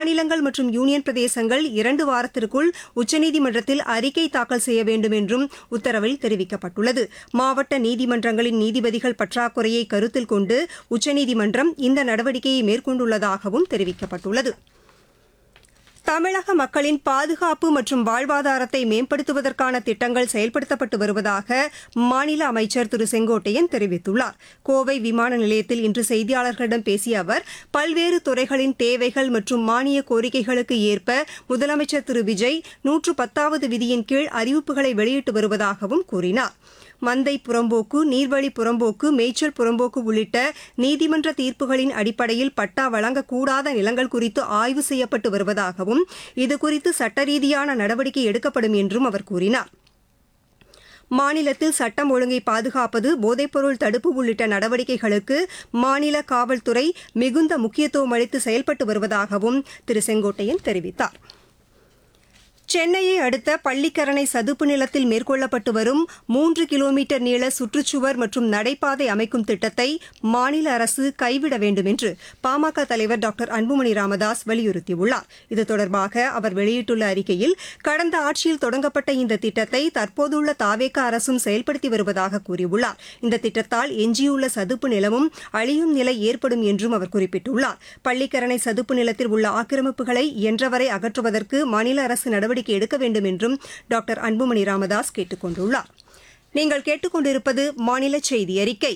மாநிலங்கள் மற்றும் யூனியன் பிரதேசங்கள் இரண்டு வாரத்திற்குள் உச்சநீதிமன்றத்தில் அறிக்கை தாக்கல் செய்ய வேண்டும் என்றும் உத்தரவில் தெரிவிக்கப்பட்டுள்ளது மாவட்ட நீதிமன்றங்களின் நீதிபதிகள் பற்றாக்குறையை கருத்தில் கொண்டு உச்சநீதிமன்றம் இந்த நடவடிக்கையை மேற்கொண்டுள்ளதாகவும் தெரிவிக்கப்பட்டுள்ளது தமிழக மக்களின் பாதுகாப்பு மற்றும் வாழ்வாதாரத்தை மேம்படுத்துவதற்கான திட்டங்கள் செயல்படுத்தப்பட்டு வருவதாக மாநில அமைச்சர் திரு செங்கோட்டையன் தெரிவித்துள்ளார் கோவை விமான நிலையத்தில் இன்று செய்தியாளர்களிடம் பேசிய அவர் பல்வேறு துறைகளின் தேவைகள் மற்றும் மானிய கோரிக்கைகளுக்கு ஏற்ப முதலமைச்சர் திரு விஜய் நூற்று பத்தாவது விதியின் கீழ் அறிவிப்புகளை வெளியிட்டு வருவதாகவும் கூறினார் மந்தை புறம்போக்கு நீர்வழி புறம்போக்கு மேய்ச்சல் புறம்போக்கு உள்ளிட்ட நீதிமன்ற தீர்ப்புகளின் அடிப்படையில் பட்டா வழங்கக்கூடாத நிலங்கள் குறித்து ஆய்வு செய்யப்பட்டு வருவதாகவும் இதுகுறித்து சட்ட ரீதியான நடவடிக்கை எடுக்கப்படும் என்றும் அவர் கூறினார் மாநிலத்தில் சட்டம் ஒழுங்கை பாதுகாப்பது போதைப்பொருள் தடுப்பு உள்ளிட்ட நடவடிக்கைகளுக்கு மாநில காவல்துறை மிகுந்த முக்கியத்துவம் அளித்து செயல்பட்டு வருவதாகவும் திரு செங்கோட்டையன் தெரிவித்தாா் சென்னையை அடுத்த பள்ளிக்கரணை சதுப்பு நிலத்தில் மேற்கொள்ளப்பட்டு வரும் மூன்று கிலோமீட்டர் நீள சுற்றுச்சுவர் மற்றும் நடைபாதை அமைக்கும் திட்டத்தை மாநில அரசு கைவிட வேண்டும் என்று பாமக தலைவர் டாக்டர் அன்புமணி ராமதாஸ் வலியுறுத்தியுள்ளார் இது தொடர்பாக அவர் வெளியிட்டுள்ள அறிக்கையில் கடந்த ஆட்சியில் தொடங்கப்பட்ட இந்த திட்டத்தை தற்போதுள்ள தாவேக அரசும் செயல்படுத்தி வருவதாக கூறியுள்ளார் இந்த திட்டத்தால் எஞ்சியுள்ள சதுப்பு நிலமும் அழியும் நிலை ஏற்படும் என்றும் அவர் குறிப்பிட்டுள்ளார் பள்ளிக்கரணை சதுப்பு நிலத்தில் உள்ள ஆக்கிரமிப்புகளை இயன்றவரை அகற்றுவதற்கு மாநில அரசு நடவடிக்கை நடவடிக்கை எடுக்க வேண்டும் என்றும் டாக்டர் அன்புமணி ராமதாஸ் கேட்டுக் கொண்டுள்ளார் நீங்கள் கேட்டுக்கொண்டிருப்பது மாநில செய்தி அறிக்கை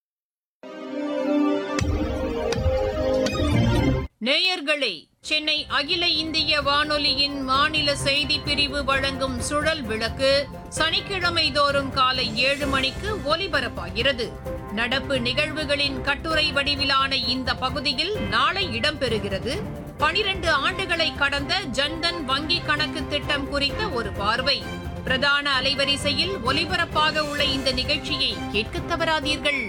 நேயர்களே சென்னை அகில இந்திய வானொலியின் மாநில செய்தி பிரிவு வழங்கும் சுழல் விளக்கு சனிக்கிழமை தோறும் காலை ஏழு மணிக்கு ஒலிபரப்பாகிறது நடப்பு நிகழ்வுகளின் கட்டுரை வடிவிலான இந்த பகுதியில் நாளை இடம்பெறுகிறது பனிரெண்டு ஆண்டுகளை கடந்த ஜன்தன் வங்கி கணக்கு திட்டம் குறித்த ஒரு பார்வை பிரதான அலைவரிசையில் ஒலிபரப்பாக உள்ள இந்த நிகழ்ச்சியை கேட்க தவறாதீர்கள்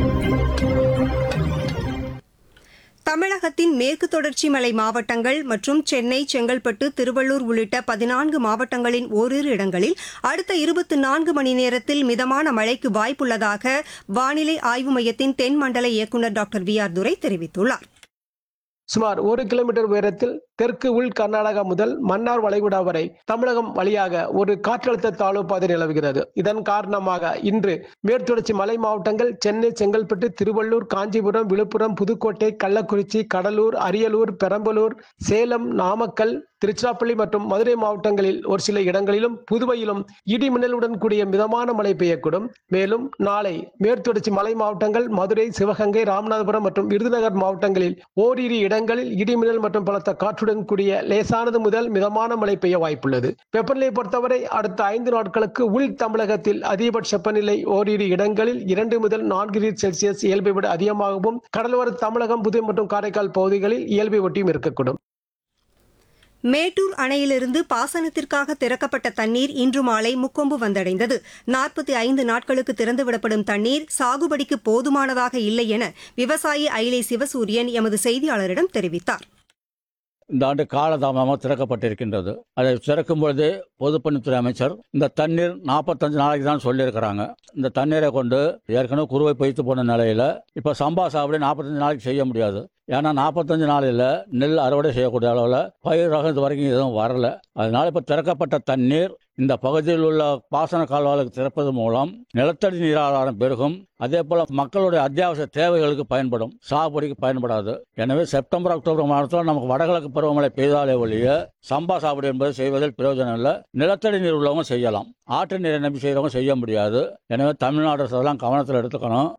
தமிழகத்தின் மேற்கு தொடர்ச்சி மலை மாவட்டங்கள் மற்றும் சென்னை செங்கல்பட்டு திருவள்ளூர் உள்ளிட்ட பதினான்கு மாவட்டங்களின் ஓரிரு இடங்களில் அடுத்த இருபத்தி நான்கு மணி நேரத்தில் மிதமான மழைக்கு வாய்ப்புள்ளதாக வானிலை ஆய்வு மையத்தின் தென் மண்டல இயக்குநர் டாக்டர் வி ஆர் துரை தெரிவித்துள்ளார் சுமார் ஒரு கிலோமீட்டர் உயரத்தில் தெற்கு உள் கர்நாடகா முதல் மன்னார் வளைகுடா வரை தமிழகம் வழியாக ஒரு காற்றழுத்த தாழ்வு பாதை நிலவுகிறது இதன் காரணமாக இன்று மேற்தொடர்ச்சி மலை மாவட்டங்கள் சென்னை செங்கல்பட்டு திருவள்ளூர் காஞ்சிபுரம் விழுப்புரம் புதுக்கோட்டை கள்ளக்குறிச்சி கடலூர் அரியலூர் பெரம்பலூர் சேலம் நாமக்கல் திருச்சிராப்பள்ளி மற்றும் மதுரை மாவட்டங்களில் ஒரு சில இடங்களிலும் புதுவையிலும் இடி மின்னலுடன் கூடிய மிதமான மழை பெய்யக்கூடும் மேலும் நாளை மேற்தொடர்ச்சி மலை மாவட்டங்கள் மதுரை சிவகங்கை ராமநாதபுரம் மற்றும் விருதுநகர் மாவட்டங்களில் ஓரிரு இடங்களில் இடி மின்னல் மற்றும் பலத்த காற்றுடன் கூடிய லேசானது முதல் மிதமான மழை பெய்ய வாய்ப்புள்ளது வெப்பநிலையை பொறுத்தவரை அடுத்த ஐந்து நாட்களுக்கு உள் தமிழகத்தில் அதிகபட்ச வெப்பநிலை ஓரிரு இடங்களில் இரண்டு முதல் நான்கு டிகிரி செல்சியஸ் இயல்பை விட அதிகமாகவும் கடலோர தமிழகம் புதுவை மற்றும் காரைக்கால் பகுதிகளில் இயல்பை ஒட்டியும் இருக்கக்கூடும் மேட்டூர் அணையிலிருந்து பாசனத்திற்காக திறக்கப்பட்ட தண்ணீர் இன்று மாலை முக்கொம்பு வந்தடைந்தது நாற்பத்தி ஐந்து நாட்களுக்கு திறந்துவிடப்படும் தண்ணீர் சாகுபடிக்கு போதுமானதாக இல்லை என விவசாயி ஐலை சிவசூரியன் எமது செய்தியாளரிடம் தெரிவித்தார் இந்த ஆண்டு காலதாமதமாக திறக்கப்பட்டிருக்கின்றது அதை திறக்கும் பொழுது பொதுப்பணித்துறை அமைச்சர் இந்த தண்ணீர் நாற்பத்தஞ்சு நாளைக்கு தான் சொல்லியிருக்கிறாங்க இந்த தண்ணீரை கொண்டு ஏற்கனவே குறுவை பொய்த்து போன நிலையில இப்போ சம்பா சாகுபடி நாற்பத்தஞ்சு நாளைக்கு செய்ய முடியாது ஏன்னா நாற்பத்தஞ்சு நாளில் நெல் அறுவடை செய்யக்கூடிய அளவில் பயிர் ரகம் இது வரைக்கும் எதுவும் வரல அதனால இப்போ திறக்கப்பட்ட தண்ணீர் இந்த பகுதியில் உள்ள பாசன கால்வாய்களுக்கு திறப்பது மூலம் நிலத்தடி நீர் ஆதாரம் பெருகும் அதே போல மக்களுடைய அத்தியாவசிய தேவைகளுக்கு பயன்படும் சாகுபடிக்கு பயன்படாது எனவே செப்டம்பர் அக்டோபர் மாதத்தில் நமக்கு வடகிழக்கு பருவமழை பெய்தாலே ஒழிய சம்பா சாகுபடி என்பது செய்வதில் பிரயோஜனம் இல்லை நிலத்தடி நீர் உள்ளவங்க செய்யலாம் ஆற்று நீரை நம்பி செய்கிறவங்க செய்ய முடியாது எனவே தமிழ்நாடு அரசு அதெல்லாம் கவனத்தில் எடுத்துக்கணும்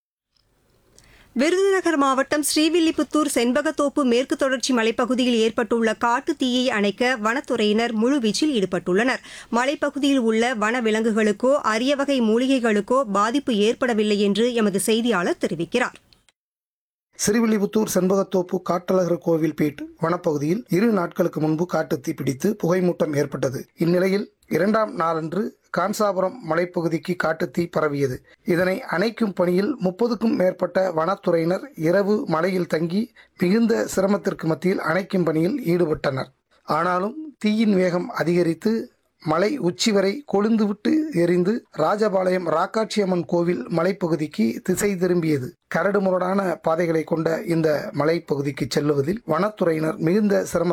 விருதுநகர் மாவட்டம் ஸ்ரீவில்லிபுத்தூர் செண்பகத்தோப்பு மேற்கு தொடர்ச்சி மலைப்பகுதியில் ஏற்பட்டுள்ள காட்டு தீயை அணைக்க வனத்துறையினர் முழுவீச்சில் ஈடுபட்டுள்ளனர் மலைப்பகுதியில் உள்ள வன விலங்குகளுக்கோ அரிய வகை மூலிகைகளுக்கோ பாதிப்பு ஏற்படவில்லை என்று எமது செய்தியாளர் தெரிவிக்கிறார் சிறுவில்லிபுத்தூர் செண்பகத்தோப்பு காட்டழகர் கோவில் பேட் வனப்பகுதியில் இரு நாட்களுக்கு முன்பு காட்டுத்தீ பிடித்து புகைமூட்டம் ஏற்பட்டது இந்நிலையில் இரண்டாம் நாளன்று கான்சாபுரம் மலைப்பகுதிக்கு காட்டுத்தீ பரவியது இதனை அணைக்கும் பணியில் முப்பதுக்கும் மேற்பட்ட வனத்துறையினர் இரவு மலையில் தங்கி மிகுந்த சிரமத்திற்கு மத்தியில் அணைக்கும் பணியில் ஈடுபட்டனர் ஆனாலும் தீயின் வேகம் அதிகரித்து மலை உச்சி வரை கொழுந்துவிட்டு எரிந்து ராஜபாளையம் ராக்காட்சியம்மன் கோவில் மலைப்பகுதிக்கு திசை திரும்பியது கரடுமுரடான பாதைகளை கொண்ட இந்த மலைப்பகுதிக்கு செல்லுவதில் வனத்துறையினர் மிகுந்த சிரம